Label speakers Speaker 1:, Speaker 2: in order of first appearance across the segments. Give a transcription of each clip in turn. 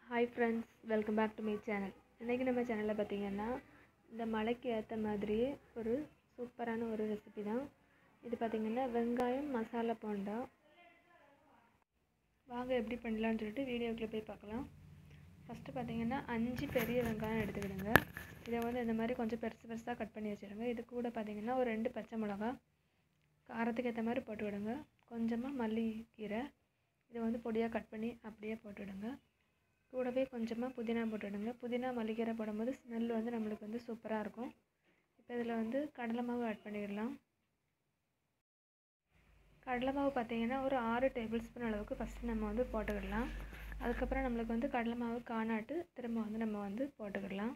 Speaker 1: hi friends welcome back to my channel இன்றைக்கி நம்ம சேனலில் பார்த்தீங்கன்னா இந்த மழைக்கு ஏற்ற மாதிரியே ஒரு சூப்பரான ஒரு ரெசிபி தான் இது பார்த்திங்கன்னா வெங்காயம் மசாலா போண்டா வாங்க எப்படி பண்ணலான்னு சொல்லிட்டு வீடியோக்குள்ளே போய் பார்க்கலாம் ஃபஸ்ட்டு பார்த்தீங்கன்னா அஞ்சு பெரிய வெங்காயம் எடுத்துக்கிடுங்க இதை வந்து இந்த மாதிரி கொஞ்சம் பெருசு பெருசாக கட் பண்ணி வச்சுருங்க இது கூட பார்த்தீங்கன்னா ஒரு ரெண்டு பச்சை மிளகா காரத்துக்கு ஏற்ற மாதிரி போட்டுவிடுங்க கொஞ்சமாக மல்லிக்கீரை இதை வந்து பொடியாக கட் பண்ணி அப்படியே போட்டுவிடுங்க கூடவே கொஞ்சமாக புதினா போட்டுவிடுங்க புதினா மல்லிக்கீரை போடும்போது ஸ்மெல் வந்து நம்மளுக்கு வந்து சூப்பராக இருக்கும் இப்போ இதில் வந்து கடலை மாவு ஆட் பண்ணிடலாம் கடலை மாவு பார்த்திங்கன்னா ஒரு ஆறு டேபிள் ஸ்பூன் அளவுக்கு ஃபஸ்ட்டு நம்ம வந்து போட்டுக்கிடலாம் அதுக்கப்புறம் நம்மளுக்கு வந்து கடலை மாவு காணாட்டு திரும்ப வந்து நம்ம வந்து போட்டுக்கிடலாம்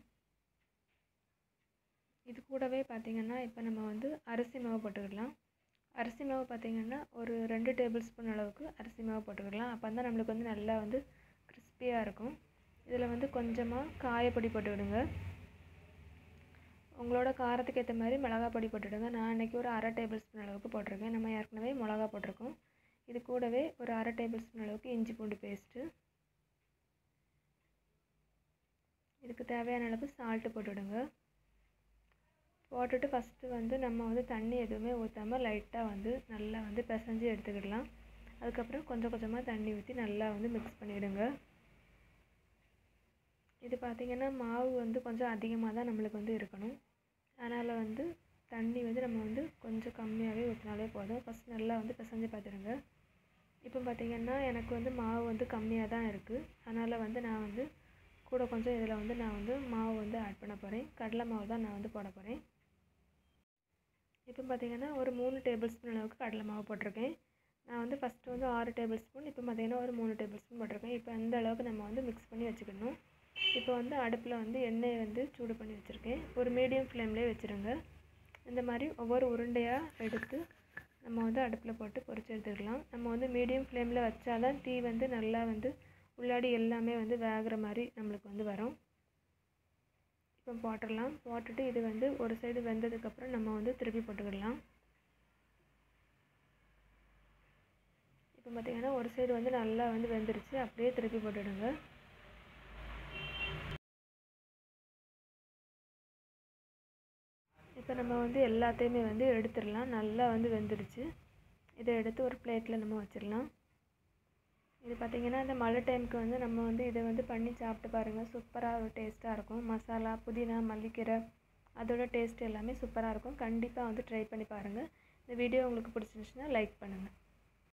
Speaker 1: இது கூடவே பார்த்திங்கன்னா இப்போ நம்ம வந்து அரிசி மாவு போட்டுக்கிடலாம் அரிசி மாவு பார்த்திங்கன்னா ஒரு ரெண்டு டேபிள் ஸ்பூன் அளவுக்கு அரிசி மாவு போட்டுக்கிடலாம் அப்போ தான் நம்மளுக்கு வந்து நல்லா வந்து கிறிஸ்பியாக இருக்கும் இதில் வந்து கொஞ்சமாக காயப்பொடி போட்டுவிடுங்க உங்களோட காரத்துக்கு ஏற்ற மாதிரி மிளகா பொடி போட்டுவிடுங்க நான் இன்றைக்கி ஒரு அரை டேபிள் ஸ்பூன் அளவுக்கு போட்டிருக்கேன் நம்ம ஏற்கனவே மிளகா போட்டிருக்கோம் இது கூடவே ஒரு அரை டேபிள் ஸ்பூன் அளவுக்கு இஞ்சி பூண்டு பேஸ்ட்டு இதுக்கு தேவையான அளவுக்கு சால்ட்டு போட்டுவிடுங்க போட்டுட்டு ஃபஸ்ட்டு வந்து நம்ம வந்து தண்ணி எதுவுமே ஊற்றாமல் லைட்டாக வந்து நல்லா வந்து பிசைஞ்சு எடுத்துக்கிடலாம் அதுக்கப்புறம் கொஞ்சம் கொஞ்சமாக தண்ணி ஊற்றி நல்லா வந்து மிக்ஸ் பண்ணிவிடுங்க இது பார்த்திங்கன்னா மாவு வந்து கொஞ்சம் அதிகமாக தான் நம்மளுக்கு வந்து இருக்கணும் அதனால் வந்து தண்ணி வந்து நம்ம வந்து கொஞ்சம் கம்மியாகவே ஊற்றினாலே போதும் ஃபஸ்ட் நல்லா வந்து பிசைஞ்சு பார்த்துருங்க இப்போ பார்த்திங்கன்னா எனக்கு வந்து மாவு வந்து கம்மியாக தான் இருக்குது அதனால் வந்து நான் வந்து கூட கொஞ்சம் இதில் வந்து நான் வந்து மாவு வந்து ஆட் பண்ண போகிறேன் கடலை மாவு தான் நான் வந்து போட போகிறேன் இப்போ பார்த்திங்கன்னா ஒரு மூணு டேபிள் ஸ்பூன் அளவுக்கு கடலை மாவு போட்டிருக்கேன் நான் வந்து ஃபஸ்ட்டு வந்து ஆறு டேபிள் ஸ்பூன் இப்போ பார்த்திங்கன்னா ஒரு மூணு டேபிள் ஸ்பூன் போட்டிருக்கேன் இப்போ அந்த அளவுக்கு நம்ம வந்து மிக்ஸ் பண்ணி வச்சுக்கணும் இப்போ வந்து அடுப்பில் வந்து எண்ணெயை வந்து சூடு பண்ணி வச்சுருக்கேன் ஒரு மீடியம் ஃப்ளேம்லேயே வச்சுருங்க இந்த மாதிரி ஒவ்வொரு உருண்டையாக எடுத்து நம்ம வந்து அடுப்பில் போட்டு பொரிச்சு எடுத்துக்கலாம் நம்ம வந்து மீடியம் ஃப்ளேமில் வச்சா தான் டீ வந்து நல்லா வந்து உள்ளாடி எல்லாமே வந்து வேகிற மாதிரி நம்மளுக்கு வந்து வரும் இப்போ போட்டுடலாம் போட்டுட்டு இது வந்து ஒரு சைடு வெந்ததுக்கப்புறம் நம்ம வந்து திருப்பி போட்டுக்கிடலாம் இப்போ பார்த்திங்கன்னா ஒரு சைடு வந்து நல்லா வந்து வெந்துருச்சு அப்படியே திருப்பி போட்டுடுங்க இப்போ நம்ம வந்து எல்லாத்தையுமே வந்து எடுத்துடலாம் நல்லா வந்து வெந்துருச்சு இதை எடுத்து ஒரு பிளேட்டில் நம்ம வச்சிடலாம் இது பார்த்திங்கன்னா இந்த மழை டைமுக்கு வந்து நம்ம வந்து இதை வந்து பண்ணி சாப்பிட்டு பாருங்கள் சூப்பராக ஒரு டேஸ்ட்டாக இருக்கும் மசாலா புதினா மல்லிக்கீரை அதோட டேஸ்ட் எல்லாமே சூப்பராக இருக்கும் கண்டிப்பாக வந்து ட்ரை பண்ணி பாருங்கள் இந்த வீடியோ உங்களுக்கு பிடிச்சிருந்துச்சுன்னா லைக் பண்ணுங்கள்